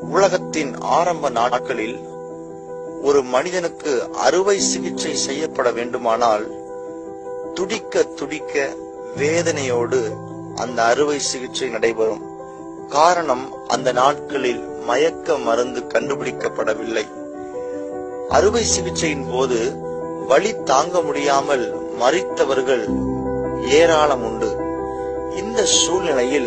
உலகத்தின் ஆரம்ப நாட்களில் ஒரு மனிதனுக்கு அறுவை சிகிச்சை செய்யப்பட வேண்டுமானால் துடிக்க துடிக்க வேதனையோடு அந்த அறுவை சிகிச்சை நடைபெறும் காரணம் அந்த நாட்களில் மயக்க மருந்து கண்டுபிடிக்கப்படவில்லை அறுவை சிகிச்சையின் போது வலி தாங்க முடியாமல் மறித்தவர்கள் ஏராளம் உண்டு இந்த சூழ்நிலையில்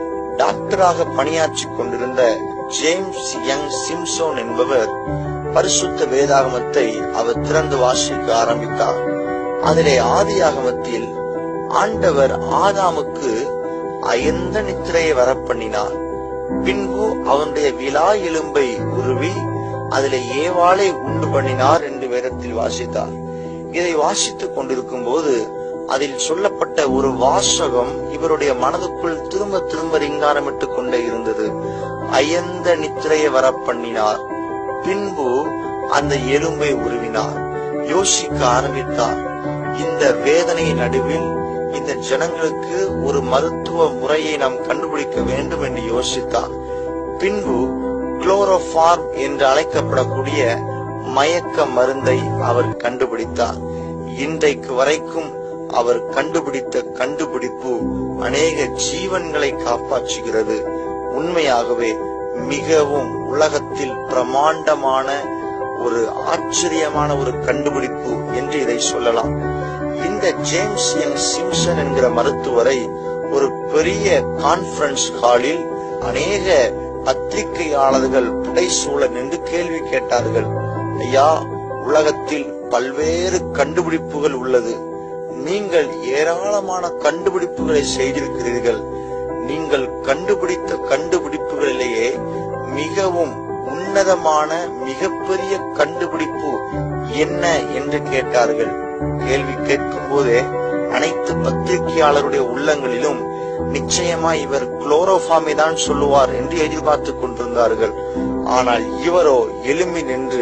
டாக்டராக பணியாற்றிக் கொண்டிருந்த ஜேம்ஸ் யங் சிம்சோன் என்பவர் பரிசுத்த வேதாகமத்தை அவர் திறந்து வாசிக்க ஆரம்பித்தார் அதிலே ஆதியாகமத்தில் ஆண்டவர் ஆதாமுக்கு அயர்ந்த நித்திரையை வரப்பண்ணினார் பின்பு அவனுடைய விலா எலும்பை உருவி அதிலே ஏவாளை உண்டு பண்ணினார் என்று வேதத்தில் வாசித்தார் இதை வாசித்துக் கொண்டிருக்கும் போது அதில் சொல்லப்பட்ட ஒரு வாசகம் இவருடைய மனதுக்குள் திரும்ப திரும்ப ரிங்காரமிட்டுக் கொண்டே இருந்தது அயர்ந்த நித்திரையை வரப்பண்ணினார் பின்பு அந்த எலும்பை உருவினார் யோசிக்க ஆரம்பித்தார் இந்த வேதனை நடுவில் இந்த ஜனங்களுக்கு ஒரு மருத்துவ முறையை நாம் கண்டுபிடிக்க வேண்டும் என்று யோசித்தார் பின்பு குளோரோஃபார்ம் என்று அழைக்கப்படக்கூடிய மயக்க மருந்தை அவர் கண்டுபிடித்தார் இன்றைக்கு வரைக்கும் அவர் கண்டுபிடித்த கண்டுபிடிப்பு அநேக ஜீவன்களை காப்பாற்றுகிறது உண்மையாகவே மிகவும் உலகத்தில் பிரமாண்டமான ஒரு ஆச்சரியமான ஒரு கண்டுபிடிப்பு என்று இதை சொல்லலாம் இந்த ஜேம்ஸ் என் சிம்சன் என்கிற மருத்துவரை ஒரு பெரிய கான்பரன்ஸ் ஹாலில் அநேக பத்திரிகையாளர்கள் புடைசூழ நின்று கேள்வி கேட்டார்கள் ஐயா உலகத்தில் பல்வேறு கண்டுபிடிப்புகள் உள்ளது நீங்கள் ஏராளமான கண்டுபிடிப்புகளை செய்திருக்கிறீர்கள் நீங்கள் கண்டுபிடித்த கண்டுபிடிப்புகளிலேயே மிகவும் உன்னதமான மிகப்பெரிய கண்டுபிடிப்பு என்ன என்று கேட்டார்கள் கேள்வி கேட்கும் போதே அனைத்து பத்திரிகையாளருடைய உள்ளங்களிலும் நிச்சயமா இவர் குளோரோஃபாமை தான் சொல்லுவார் என்று எதிர்பார்த்துக் கொண்டிருந்தார்கள் ஆனால் இவரோ எழும்பி நின்று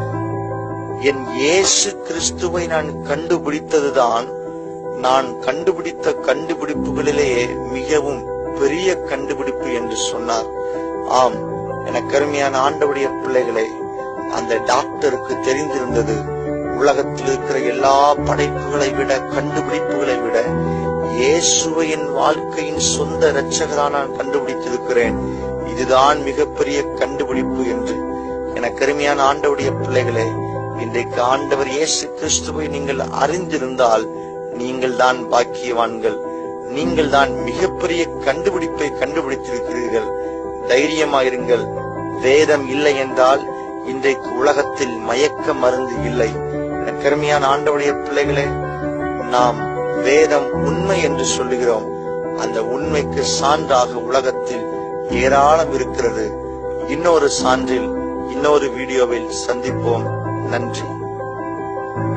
என் இயேசு கிறிஸ்துவை நான் கண்டுபிடித்ததுதான் நான் கண்டுபிடித்த கண்டுபிடிப்புகளிலேயே மிகவும் பெரிய கண்டுபிடிப்பு என்று சொன்னார் ஆம் எனக்கு அருமையான ஆண்டவுடைய பிள்ளைகளை அந்த டாக்டருக்கு தெரிந்திருந்தது உலகத்தில் இருக்கிற எல்லா படைப்புகளை விட கண்டுபிடிப்புகளை விட இயேசுவை என் வாழ்க்கையின் சொந்த இரட்சகரா நான் கண்டுபிடித்திருக்கிறேன் இதுதான் மிகப்பெரிய கண்டுபிடிப்பு என்று எனக்கு அருமையான ஆண்டவுடைய பிள்ளைகளே இன்றைக்கு ஆண்டவர் இயேசு கிறிஸ்துவை நீங்கள் அறிந்திருந்தால் நீங்கள் தான் பாக்கியவான்கள் நீங்கள் தான் மிகப்பெரிய கண்டுபிடிப்பை கண்டுபிடித்திருக்கிறீர்கள் தைரியமாயிருங்கள் வேதம் இல்லை என்றால் இன்றைக்கு உலகத்தில் மயக்க மருந்து இல்லை எனக்கு அருமையான ஆண்டவுடைய பிள்ளைகளே நாம் வேதம் உண்மை என்று சொல்லுகிறோம் அந்த உண்மைக்கு சான்றாக உலகத்தில் ஏராளம் இருக்கிறது இன்னொரு சான்றில் இன்னொரு வீடியோவில் சந்திப்போம் நன்றி